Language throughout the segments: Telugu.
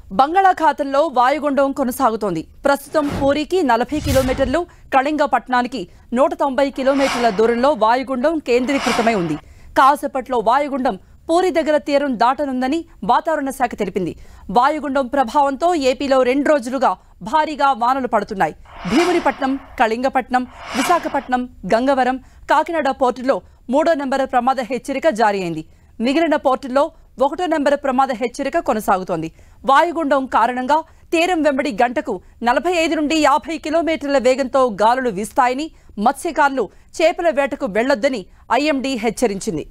బంగాళాఖాతంలో వాయుగుండం కొనసాగుతోంది ప్రస్తుతం పూరికి నలభై కిలోమీటర్లు కళింగ పట్టణానికి నూట తొంభై కిలోమీటర్ల దూరంలో వాయుగుండం కేంద్రీకృతమై ఉంది కాసేపట్లో వాయుగుండం పూరి దగ్గర తీరం దాటనుందని వాతావరణ శాఖ తెలిపింది వాయుగుండం ప్రభావంతో ఏపీలో రెండు రోజులుగా భారీగా వానలు పడుతున్నాయి భీమునిపట్నం కళింగపట్నం విశాఖపట్నం గంగవరం కాకినాడ పోర్టులో మూడో నెంబర్ ప్రమాద హెచ్చరిక జారీ అయింది మిగిలిన పోర్టుల్లో ఒకటో నెంబర్ ప్రమాద హెచ్చరిక కొనసాగుతోంది వాయుగుండం కారణంగా తీరం వెంబడి గంటకు నలభై ఐదు నుండి యాభై కిలోమీటర్ల వేగంతో గాలులు వీస్తాయని మత్స్యకారులు చేపల వేటకు వెళ్లొద్దని ఐఎండీ హెచ్చరించింది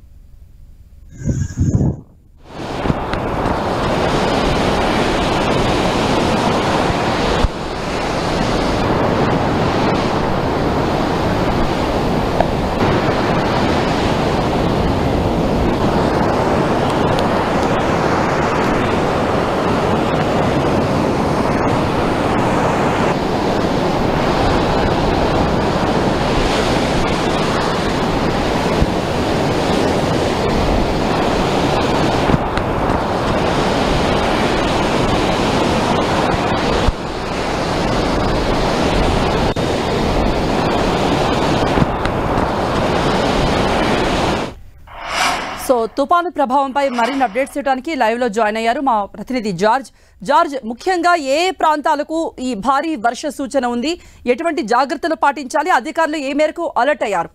సో తుపాను ప్రభావంపై మరిన్ని అప్డేట్స్ ఇవ్వడానికి లైవ్ లో జాయిన్ అయ్యారు మా ప్రతినిధి జార్జ్ జార్జ్ ముఖ్యంగా ఏ ప్రాంతాలకు ఈ భారీ వర్ష సూచన ఉంది ఎటువంటి జాగ్రత్తలు పాటించాలి అధికారులు ఏ మేరకు అలర్ట్ అయ్యారు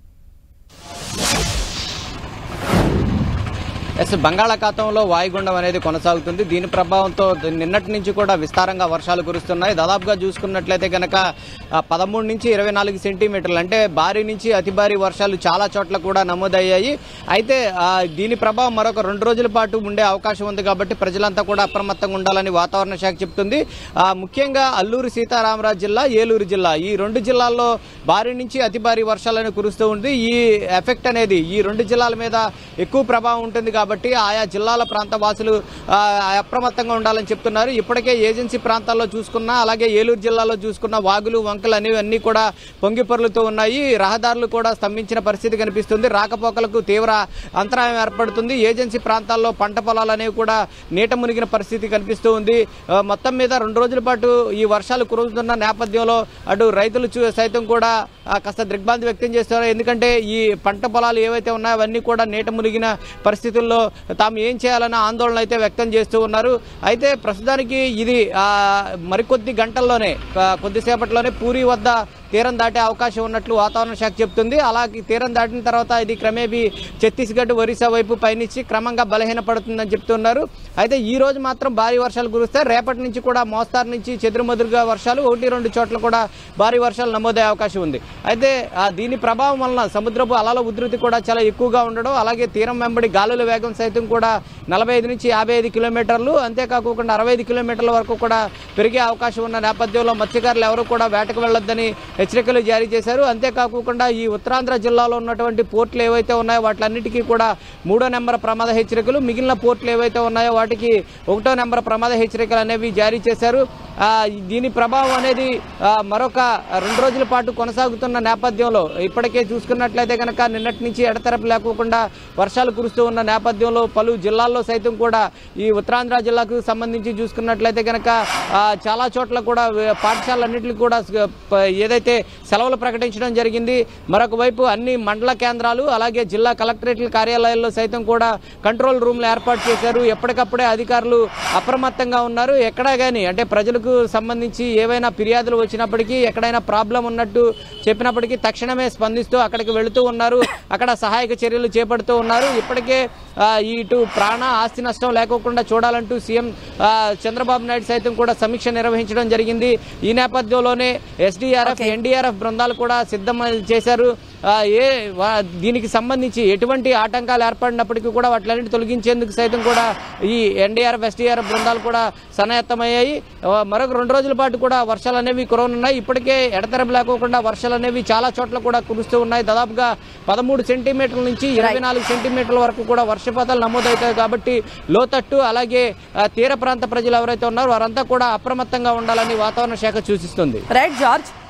ఎస్ బంగాళాఖాతంలో వాయుగుండం అనేది కొనసాగుతుంది దీని ప్రభావంతో నిన్నటి నుంచి కూడా విస్తారంగా వర్షాలు కురుస్తున్నాయి దాదాపుగా చూసుకున్నట్లయితే కనుక పదమూడు నుంచి ఇరవై నాలుగు సెంటీమీటర్లు అంటే భారీ నుంచి అతి భారీ వర్షాలు చాలా చోట్ల కూడా నమోదయ్యాయి అయితే ఆ, దీని ప్రభావం మరొక రెండు రోజుల పాటు ఉండే అవకాశం ఉంది కాబట్టి ప్రజలంతా కూడా అప్రమత్తంగా ఉండాలని వాతావరణ శాఖ చెప్తుంది ఆ, ముఖ్యంగా అల్లూరు సీతారామరాజు జిల్లా ఏలూరు జిల్లా ఈ రెండు జిల్లాల్లో భారీ నుంచి అతి భారీ వర్షాలను కురుస్తూ ఉంది ఈ ఎఫెక్ట్ అనేది ఈ రెండు జిల్లాల మీద ఎక్కువ ప్రభావం ఉంటుంది కాబట్టి ఆయా జిల్లాల ప్రాంత వాసులు ఆ, అప్రమత్తంగా ఉండాలని చెప్తున్నారు ఇప్పటికే ఏజెన్సీ ప్రాంతాల్లో చూసుకున్నా అలాగే ఏలూరు జిల్లాలో చూసుకున్న వాగులు వంకలు అనేవి అన్ని కూడా పొంగి పొర్లుతూ ఉన్నాయి రహదారులు కూడా స్తంభించిన పరిస్థితి కనిపిస్తుంది రాకపోకలకు తీవ్ర అంతరాయం ఏర్పడుతుంది ఏజెన్సీ ప్రాంతాల్లో పంట పొలాలు అనేవి కూడా నీట మునిగిన పరిస్థితి కనిపిస్తూ ఉంది ఆ, మొత్తం మీద రెండు రోజుల పాటు ఈ వర్షాలు కురుస్తున్న నేపథ్యంలో అటు రైతులు చూ- సైతం కూడా ఆ, కాస్త దిగ్భ్రాంతి వ్యక్తం చేస్తున్నారు ఎందుకంటే ఈ పంట పొలాలు ఏవైతే ఉన్నాయో అవన్నీ కూడా నీట మునిగిన పరిస్థితుల్లో తాము ఏం చేయాలన్న ఆందోళన అయితే వ్యక్తం చేస్తూ ఉన్నారు అయితే ప్రస్తుతానికి ఇది ఆ, మరికొద్ది గంటల్లోనే ఆ, కొద్దిసేపట్లోనే పూరి వద్ద తీరం దాటే అవకాశం ఉన్నట్లు వాతావరణ శాఖ చెప్తుంది అలాగే తీరం దాటిన తర్వాత ఇది క్రమేపీ ఛత్తీస్గఢ్ ఒరిస్సా వైపు పయనించి క్రమంగా బలహీనపడుతుందని చెప్తున్నారు అయితే ఈ రోజు మాత్రం భారీ వర్షాలు కురుస్తాయి రేపటి నుంచి కూడా మోస్తారు నుంచి చెదురుమదురుగా వర్షాలు ఒకటి రెండు చోట్ల కూడా భారీ వర్షాలు నమోదయ్యే అవకాశం ఉంది అయితే ఆ, దీని ప్రభావం వలన సముద్రపు అలల ఉధృతి కూడా చాలా ఎక్కువగా ఉండడం అలాగే తీరం వెంబడి గాలుల వేగం సైతం కూడా నలభై ఐదు నుంచి యాభై ఐదు కిలోమీటర్లు అంతేకాకుండా అరవై ఐదు కిలోమీటర్ల వరకు కూడా పెరిగే అవకాశం ఉన్న నేపథ్యంలో మత్స్యకారులు ఎవరు కూడా వేటకు వెళ్లొద్దని హెచ్చరికలు జారీ చేశారు అంతేకాకుండా ఈ ఉత్తరాంధ్ర జిల్లాలో ఉన్నటువంటి పోర్టులు ఏవైతే ఉన్నాయో వాటిలన్నిటికీ కూడా మూడో నెంబర్ ప్రమాద హెచ్చరికలు మిగిలిన పోర్టులు ఏవైతే ఉన్నాయో వాటికి ఒకటో నెంబర్ ప్రమాద హెచ్చరికలు అనేవి జారీ చేశారు ఆ, దీని ప్రభావం అనేది ఆ, మరొక రెండు రోజుల పాటు కొనసాగుతున్న నేపథ్యంలో ఇప్పటికే చూసుకున్నట్లయితే కనుక నిన్నటి నుంచి ఎడతెరపు లేకోకుండా వర్షాలు కురుస్తూ ఉన్న నేపథ్యంలో పలు జిల్లాల్లో సైతం కూడా ఈ ఉత్తరాంధ్ర జిల్లాకు సంబంధించి చూసుకున్నట్లయితే కనుక ఆ, చాలా చోట్ల కూడా వే- పాఠశాలన్నింటికి కూడా స- ప- ఏదైతే సెలవులు ప్రకటించడం జరిగింది మరొక వైపు అన్ని మండల కేంద్రాలు అలాగే జిల్లా కలెక్టరేట్ల కార్యాలయాల్లో సైతం కూడా కంట్రోల్ రూమ్లు ఏర్పాటు చేశారు ఎప్పటికప్పుడే అధికారులు అప్రమత్తంగా ఉన్నారు ఎక్కడా కానీ అంటే ప్రజలకు సంబంధించి ఏవైనా ఫిర్యాదులు వచ్చినప్పటికీ ఎక్కడైనా ప్రాబ్లం ఉన్నట్టు చెప్పినప్పటికీ తక్షణమే స్పందిస్తూ అక్కడికి వెళుతూ ఉన్నారు అక్కడ సహాయక చర్యలు చేపడుతూ ఉన్నారు ఇప్పటికే ఆ, ఇటు ప్రాణ ఆస్తి నష్టం లేకోకుండా చూడాలంటూ సీఎం ఆ, చంద్రబాబు నాయుడు సైతం కూడా సమీక్ష నిర్వహించడం జరిగింది ఈ నేపథ్యంలోనే ఎస్డీఆర్ఎఫ్ ఎన్డీఆర్ఎఫ్ బృందాలు కూడా సిద్ధం చేశారు ఆ, ఏ వా- దీనికి సంబంధించి ఎటువంటి ఆటంకాలు ఏర్పడినప్పటికీ కూడా వాటిలన్నింటి తొలగించేందుకు సైతం కూడా ఈ ఎన్డీఆర్ఎఫ్ ఎస్డీఆర్ఎఫ్ బృందాలు కూడా సన్నాయత్తమయ్యాయి ఆ, మరొక రెండు రోజుల పాటు కూడా వర్షాలు అనేవి కురవనున్నాయి ఇప్పటికే ఎడతెరపు లేకోకుండా వర్షాలు అనేవి చాలా చోట్ల కూడా కురుస్తూ ఉన్నాయి దాదాపుగా పదమూడు సెంటీమీటర్ల నుంచి ఇరవై నాలుగు సెంటీమీటర్ల వరకు కూడా వర్షపాతాలు నమోదవుతాయి కాబట్టి లోతట్టు అలాగే ఆ, తీర ప్రాంత ప్రజలు ఎవరైతే ఉన్నారో వారంతా కూడా అప్రమత్తంగా ఉండాలని వాతావరణ శాఖ సూచిస్తుంది రైట్ జార్జ్